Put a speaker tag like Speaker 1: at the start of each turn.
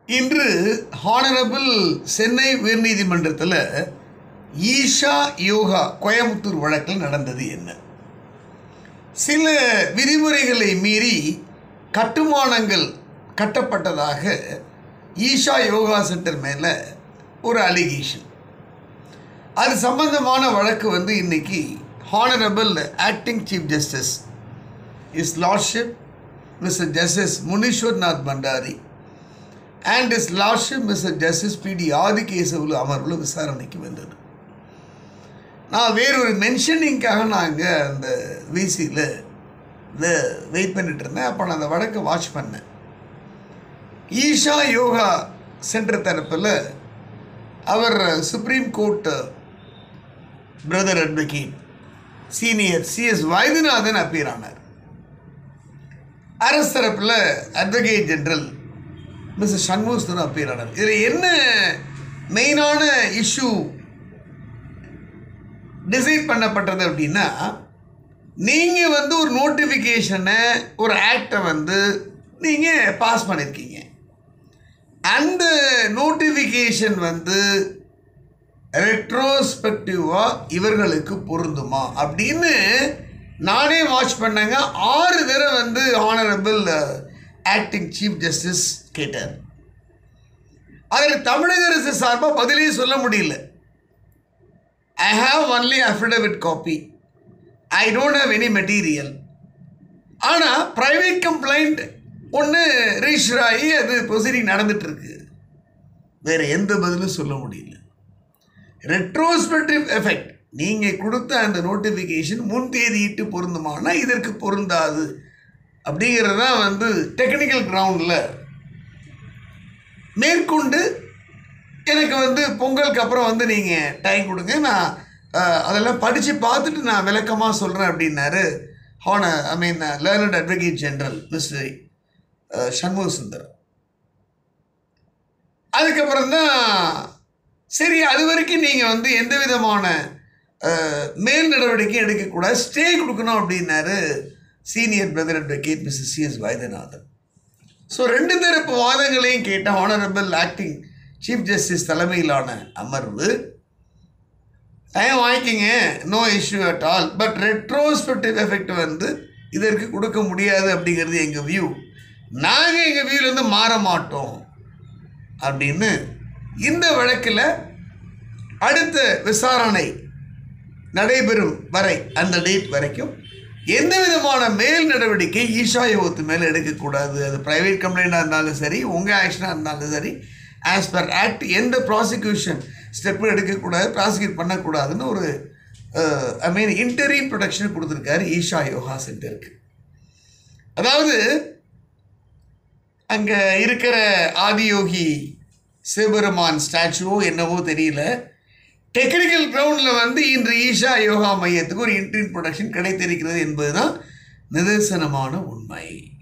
Speaker 1: இன்று ஹானரபிள் சென்னை உயர்நீதிமன்றத்தில் ஈஷா யோகா கோயம்புத்தூர் வழக்கில் நடந்தது என்ன சில விதிமுறைகளை மீறி கட்டுமானங்கள் கட்டப்பட்டதாக ஈஷா யோகா சென்டர் மேலே ஒரு அலிகேஷன் அது சம்பந்தமான வழக்கு வந்து இன்னைக்கு honourable acting chief justice his lordship mister justice Muneeswarnath Bhandari and his lordship mister justice P D Adikesavulu அமர்வில் விசாரணைக்கு வந்தது நான் வேறொரு மென்ஷனிங்காக நான் அங்கே அந்த விசியில் இந்த வெயிட் பண்ணிட்டு இருந்தேன் அப்போ நான் அந்த வழக்கை வாட்ச் பண்ணேன் ஈஷா யோகா சென்டர் தரப்பில் அவர் supreme court brother advocate senior CS Vaidyanathan appear ஆனார் அரசு தரப்பில் advocate general mister Shanmugasundaram appear ஆனார் இதில் என்ன மெயினான இஷ்யூ டிசைட் பண்ணப்பட்டது அப்படின்னா நீங்கள் வந்து ஒரு நோட்டிஃபிகேஷனை ஒரு ஆக்டை வந்து நீங்கள் பாஸ் பண்ணியிருக்கீங்க அந்த நோட்டிஃபிகேஷன் வந்து ரெட்ரோஸ்பெக்டிவாக இவர்களுக்கு பொருந்துமா அப்படின்னு நானே வாட்ச் பண்ணேங்க ஆறு தடவை வந்து ஆனரபிள் ஆக்டிங் சீஃப் ஜஸ்டிஸ் கேட்டார் அதில் தமிழக அரசு சார்பாக பதிலே சொல்ல முடியல I have only affidavit copy I don't have any material ஆனால் ப்ரைவேட் கம்ப்ளைண்ட் ஒன்று ரிஜிஸ்டர் ஆகி அது ப்ரொசீடிங் நடந்துட்டுருக்கு வேறு எந்த பதிலும் சொல்ல முடியல ரெட்ரோஸ்பெக்டிவ் எஃபெக்ட் நீங்கள் கொடுத்த அந்த நோட்டிஃபிகேஷன் முன் தேதியிட்டு பொருந்துமானா இதற்கு பொருந்தாது அப்படிங்கிறது தான் வந்து டெக்னிக்கல் கிரவுண்டில் மேற்கொண்டு எனக்கு வந்து பொங்கலுக்கு அப்புறம் வந்து நீங்கள் டைம் கொடுங்க நான் அஹ், அதெல்லாம் படித்து பார்த்துட்டு நான் விளக்கமாக சொல்கிறேன் அப்படின்னாரு ஹான I mean learned advocate general mister Shanmuga Sundaram அதுக்கப்புறம் தான் சரி அது வரைக்கும் நீங்கள் வந்து எந்த விதமான அஹ், மேல் நடவடிக்கை எடுக்கக்கூடாது ஸ்டே கொடுக்கணும் அப்படின்னாரு senior brother advocate mister CS Vaidyanathan so ரெண்டு தரப்பு வாதங்களையும் கேட்ட ஆனரபிள் ஆக்டிங் சீஃப் ஜஸ்டிஸ் தலைமையிலான அமர்வு டைம் வாங்கிக்கிங்க no issue at all but retrospective effect வந்து இதற்கு கொடுக்க முடியாது அப்படிங்கிறது எங்கள் வியூ நாங்கள் எங்கள் வியூலேருந்து மாற மாட்டோம் அப்படின்னு இந்த வழக்கில் அடுத்த விசாரணை நடைபெறும் வரை அந்த டேட் வரைக்கும் எந்த விதமான மேல் நடவடிக்கை ஈஷா யோகத்து மேலே எடுக்கக்கூடாது அது ப்ரைவேட் கம்ப்ளைண்ட்டாக இருந்தாலும் சரி உங்கள் ஆக்ஷனாக இருந்தாலும் சரி ஆஸ் பர் ஆக்ட் எந்த ப்ராசிக்யூஷன் ஸ்டெப்பும் எடுக்கக்கூடாது ப்ராசிக்யூட் பண்ணக்கூடாதுன்னு ஒரு ஐ மீன் இன்டரிம் ப்ரொடெக்ஷன் கொடுத்துருக்காரு ஈஷா யோகா சென்டருக்கு அதாவது அங்கே இருக்கிற ஆதியோகி சிவபெருமான் ஸ்டாச்சுவோ என்னவோ தெரியல டெக்னிக்கல் கிரவுண்டில் வந்து இன்று ஈஷா யோகா மையத்துக்கு ஒரு இன்டர்ன் ப்ரொடக்ஷன் கிடைத்திருக்கிறது என்பதுதான் நிதர்சனமான உண்மை